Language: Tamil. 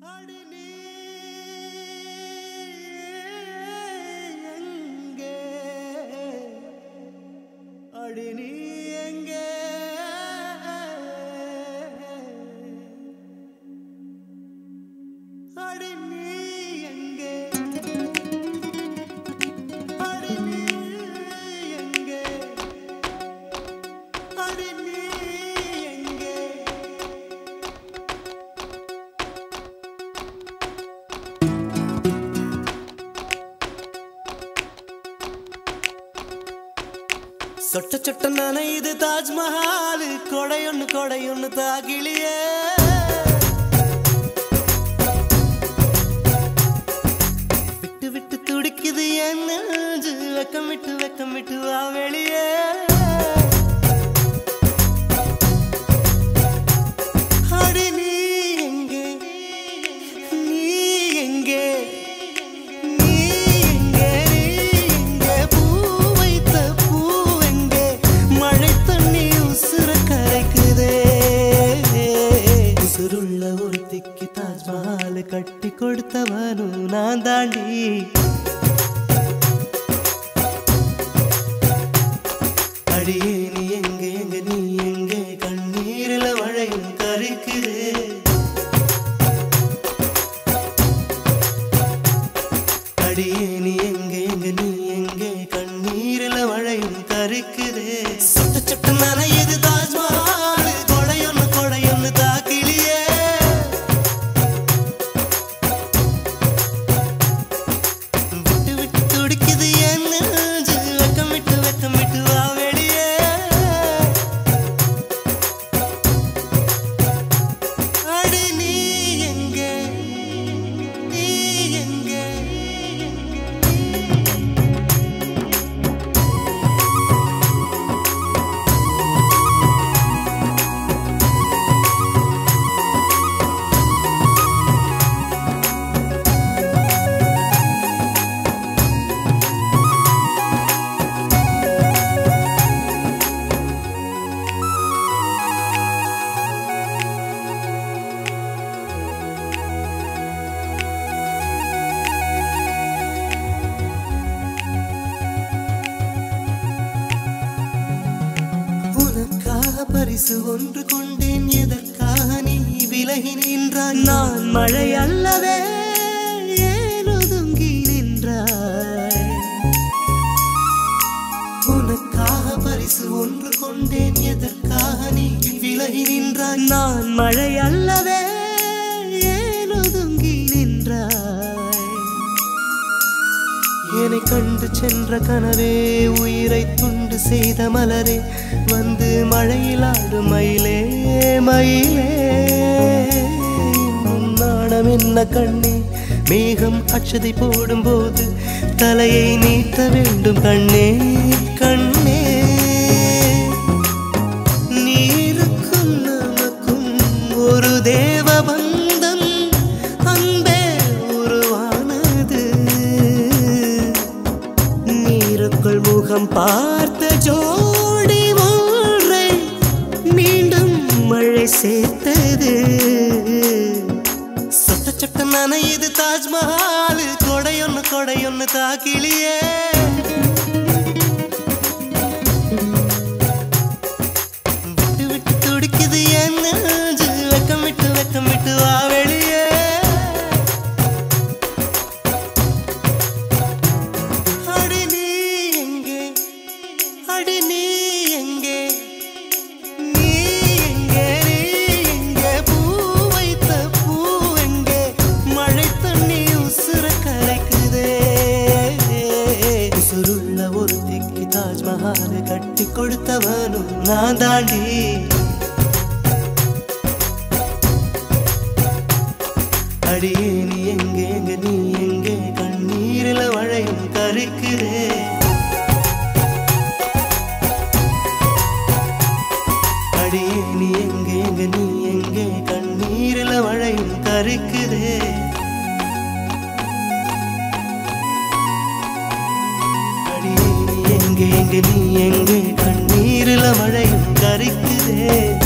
அடி நீ எங்கே அடி நீ எங்கே அடி நீ எங்கே அடி நீ எங்கே அடி நீ எங்கே சொட்ட சொட்ட நனையுது தாஜ்மஹால் கொடையொன்னு கொடையொன்னு தாகிலியே விட்டு விட்டு துடிக்குது என் நெஞ்சு வெக்கம் விட்டு வெக்கம் விட்டு வா வெளியே அடி நீ எங்கே நீ எங்கே நீ எங்கே நீ எங்கே பூ வைத்த பூவெங்கே மழை தண்ணி உசுர கரைக்குதே உசுருள்ள ஒருத்திக்கு தாஜ்மஹால் கட்டி கொடுத்தவனும் நான் தாண்டி அடியே நீ எங்கே எங்க நீ எங்கே கண்ணீரில மழையும் கரைக்குதே அடியே நீ எங்கே எங்க நீ எங்கே கண்ணீரில மழையும் கருக்குதே சொட்ட சொட்ட நனையுது தாஜ்மஹால் கொடையொன்னு கொடையொன்னு தாக்கிலியே விட்டு விட்டு துடிக்குது என் நெஞ்சு வெக்கம் விட்டு வெக்கம் விட்டு வா வெளியே அடி நீ எங்கே நீ எங்கே உனக்காக பரிசு ஒன்று கொண்டேன் எதற்காக நீ விலகி நின்றாய் நான் மழை அல்லவே ஏன் ஒதுங்கி நின்றாய் உனக்காக பரிசு ஒன்று கொண்டேன் எதற்காக நீ விலகி நின்றாய் நான் மழை அல்லவே ஏன் ஒதுங்கி நின்றாய் என்னை கண்டு சென்ற கனவே உயிரை துண்டு செய்த மலரே வந்து மழையில் ஆடும் மயிலே மயிலே இன்னும் நாணம் என்ன கண்ணே மேகம் அச்சதை போடும்போது தலையை நீட்ட வேண்டும் கண்ணே கண்ணே நீருக்கும் நமக்கும் ஒரு தேவ பந்தம் அன்பே உருவானது நீருக்குள் முகம் பார்த்த ஜோடி ஒன்றை மீண்டும் மழை சேர்த்தது சொட்ட சொட்ட நனையுது தாஜ்மஹால் கொடையொன்னு கொடையொன்னு தாக்கிலியே விட்டு விட்டு துடிக்குது என் நெஞ்சு வெக்கம் விட்டு வெக்கம் விட்டு வா வெளியே அடி நீ எங்கே அடி நீ எங்கே நீ எங்கே நீ எங்கே பூ வைத்த பூவெங்கே மழை தண்ணி உசுர கரைக்குதே உசுருள்ள ஒரு திக்கி தாஜ்மஹால் கட்டி கொடுத்தவனும் நான் தாண்டி அடியே நீ எங்கே எங்க நீ எங்கே கண்ணீரில மழையும் கருக்குதே அடியே நீ எங்கே எங்க நீ எங்கே கண்ணீரில மழையும் கருக்குதே அடியே நீ எங்கே எங்க நீ எங்கே கண்ணீரில மழையும் கருக்குதே